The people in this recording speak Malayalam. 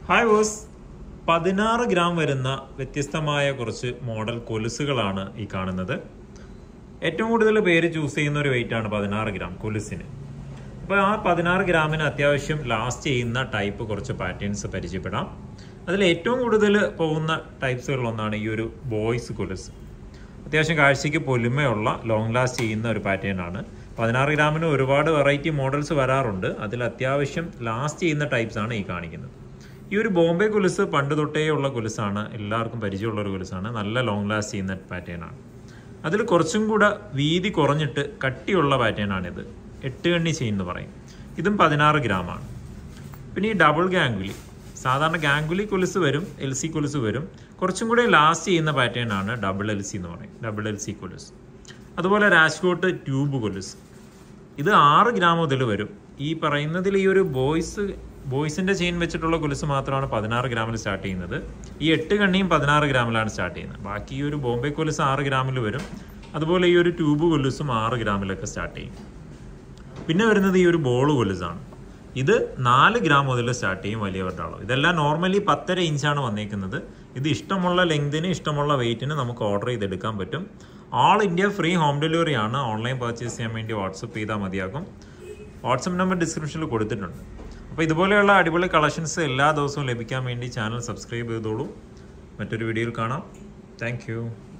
ഹായ് ബോസ് പതിനാറ് ഗ്രാം വരുന്ന വ്യത്യസ്തമായ കുറച്ച് മോഡൽ കൊലുസുകളാണ് ഈ കാണുന്നത് ഏറ്റവും കൂടുതൽ പേര് ചൂസ് ചെയ്യുന്ന ഒരു വെയിറ്റ് ആണ് പതിനാറ് ഗ്രാം കൊലുസിന് അപ്പോൾ ആ പതിനാറ് ഗ്രാമിന് അത്യാവശ്യം ലാസ്റ്റ് ചെയ്യുന്ന ടൈപ്പ് കുറച്ച് പാറ്റേൺസ് പരിചയപ്പെടാം അതിൽ ഏറ്റവും കൂടുതൽ പോകുന്ന ടൈപ്സുകളിലൊന്നാണ് ഈ ഒരു ബോയ്സ് കൊലുസ് അത്യാവശ്യം കാഴ്ചയ്ക്ക് പൊലിമയുള്ള ലോങ് ലാസ്റ്റ് ചെയ്യുന്ന ഒരു പാറ്റേൺ ആണ് പതിനാറ് ഗ്രാമിന് ഒരുപാട് വെറൈറ്റി മോഡൽസ് വരാറുണ്ട് അതിൽ അത്യാവശ്യം ലാസ്റ്റ് ചെയ്യുന്ന ടൈപ്സ് ആണ് ഈ കാണിക്കുന്നത് ഈ ഒരു ബോംബെ കുലുസ് പണ്ട് തൊട്ടേ ഉള്ള കുലുസാണ് എല്ലാവർക്കും പരിചയമുള്ള ഒരു കുലുസാണ് നല്ല ലോങ് ലാസ്റ്റ് ചെയ്യുന്ന പാറ്റേൺ ആണ് അതിൽ കുറച്ചും കൂടെ വീതി കുറഞ്ഞിട്ട് കട്ടിയുള്ള പാറ്റേൺ ആണിത് എട്ട് കണ്ണി ചെയിൻ എന്ന് പറയും ഇതും പതിനാറ് ഗ്രാമാണ് പിന്നെ ഈ ഡബിൾ ഗാംഗുലി സാധാരണ ഗാംഗുലി കുലുസ് വരും എൽ സി കുലുസ് വരും കുറച്ചും കൂടെ ലാസ്റ്റ് ചെയ്യുന്ന പാറ്റേൺ ആണ് ഡബിൾ എൽ സി എന്ന് പറയും ഡബിൾ എൽ സി കുലുസ് അതുപോലെ രാജ്കോട്ട് ട്യൂബ് കുലുസ് ഇത് ആറ് ഗ്രാം മുതൽ വരും ഈ പറയുന്നതിൽ ഈ ഒരു ബോയ്സ് ബോയ്സിന്റെ ചെയിൻ വെച്ചിട്ടുള്ള കുലുസ് മാത്രമാണ് പതിനാറ് ഗ്രാമിൽ സ്റ്റാർട്ട് ചെയ്യുന്നത് ഈ എട്ട് കണ്ണിയും പതിനാറ് ഗ്രാമിലാണ് സ്റ്റാർട്ട് ചെയ്യുന്നത് ബാക്കി ഈ ഒരു ബോംബെ കൊലുസ് ആറ് ഗ്രാമിൽ വരും അതുപോലെ ഈ ഒരു ട്യൂബ് കൊലുസും ആറ് ഗ്രാമിലൊക്കെ സ്റ്റാർട്ട് ചെയ്യും പിന്നെ വരുന്നത് ഈ ഒരു ബോൾ കൊലുസാണ് ഇത് നാല് ഗ്രാം മുതൽ സ്റ്റാർട്ട് ചെയ്യും വലിയവരുടെ അളവ് ഇതെല്ലാം നോർമലി പത്തര ഇഞ്ചാണ് വന്നേക്കുന്നത് ഇത് ഇഷ്ടമുള്ള ലെങ്തിന് ഇഷ്ടമുള്ള വെയിറ്റിന് നമുക്ക് ഓർഡർ ചെയ്തെടുക്കാൻ പറ്റും all India free home delivery ആണ് ഓൺലൈൻ പർച്ചേസ് ചെയ്യാൻ വേണ്ടി വാട്സപ്പ് ചെയ്താൽ മതിയാകും വാട്സപ്പ് നമ്പർ ഡിസ്ക്രിപ്ഷനിൽ കൊടുത്തിട്ടുണ്ട് അപ്പോൾ ഇതുപോലെയുള്ള അടിപൊളി കളക്ഷൻസ് എല്ലാ ദിവസവും ലഭിക്കാൻ വേണ്ടി ചാനൽ സബ്സ്ക്രൈബ് ചെയ്തോളൂ മറ്റൊരു വീഡിയോയിൽ കാണാം താങ്ക്